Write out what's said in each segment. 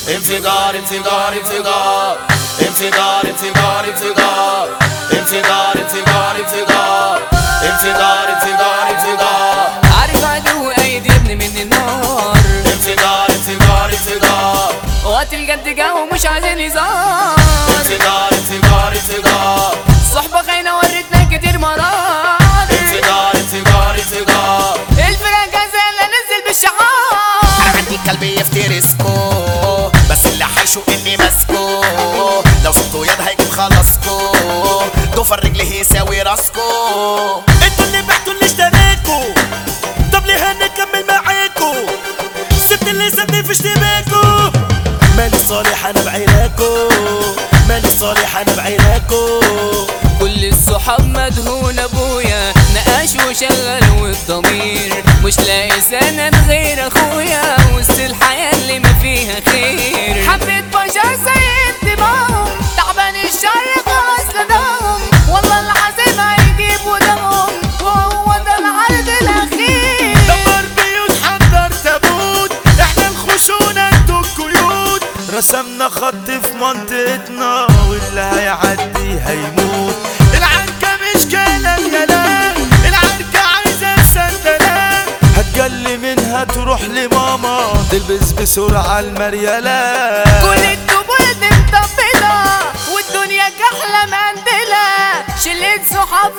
انفجار انفجار انفجار انفجار انفجار انفجار انفجار انفجار انفجار انفجار انفجار انفجار عارف عدو ايدي ابن من النار انفجار انفجار انفجار وقت الجد جا ومش عايزين هزار انفجار انفجار انفجار صحبة خاينة ورتنا كتير مرار انفجار انفجار انفجار الفرقة جاهزة لا ننزل بالشعار انا عندي كلب يفترسكو بس اللي حيشو اني ماسكو لو شفتوا يد هيجيب خلاصكو ضفر رجلي يساوي راسكو انتوا اللي بعتوا اللي اشتريكوا طب ليه هنكمل معاكوا سبت اللي سبني في اشتباكوا مالي صالح انا بعيناكوا مالي صالح انا بعيناكوا كل الصحاب مدهون ابويا نقاش وشغل والضمير مش لاقي سند غير اخويا وسط الحياة اللي ما فيها خير حبيت بشر زي انتباههم تعبان الشر خلاص لداهم والله العظيم هيجيب ودمهم وهو ده العرض الاخير دمر بيوت حضر تابوت احنا الخشونة انتوا القيود رسمنا خط في منطقتنا واللي هيعدي هيموت العنكة مش كلام يلا العنكة عايزة سندلة هتجلي منها تروح لماما تلبس بسرعة المريالة كل الدبول دي مطبلة والدنيا كحلة مندلة شلة صحاب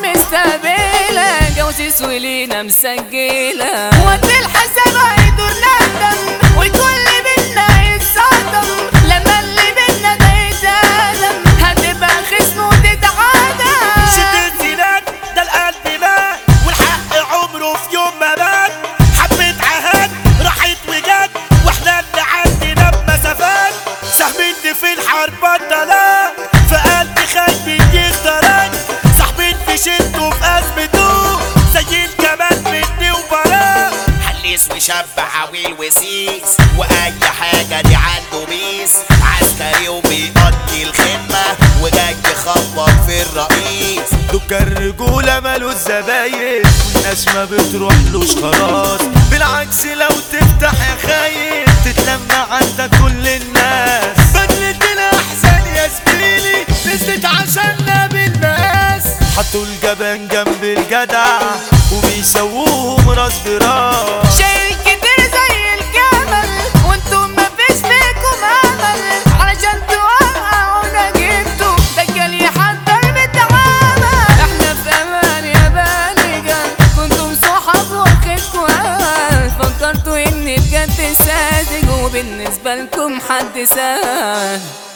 مستقبلة جواسيس ولينا مسجلة وقت الحساب هيدور ندم والكل بينا يتصدم لما اللي بينا ده يتقدم هتبقى خصم وتتعادل شدت زينات ده القلب مات والحق عمره في يوم ما مات حبة عهد راحت وجت واحنا اللي عندنا بمسافات ساهمين في الحرب بطلة في قلبي خايف يختارك صاحبين في شدته في ازمته زي الجمال مني وبراك حليس وشاب عويل وسيس واي حاجة دي عنده بيس عسكري وبيقضي الخدمة وجاي يخبط في الرئيس دوكا الرجولة مالو الزباين والناس ما بتروحلوش خلاص بالعكس لو تفتح يا خاين تتلم عندك كل الناس بدلة الأحزان يا زميلي نزلت عشاننا بالمقاس حطوا الجبان جنب الجدع وبيسووهم راس براس شايل كتير زي الجمل وانتم مفيش فيكم امل علشان توقعونا جبتوا دجال يحضر بالتعامل احنا في امان يا بالغة كنتم صحاب واخدكوا امل فكرتوا اني بجد ساذج وبالنسبة لكم حد سهل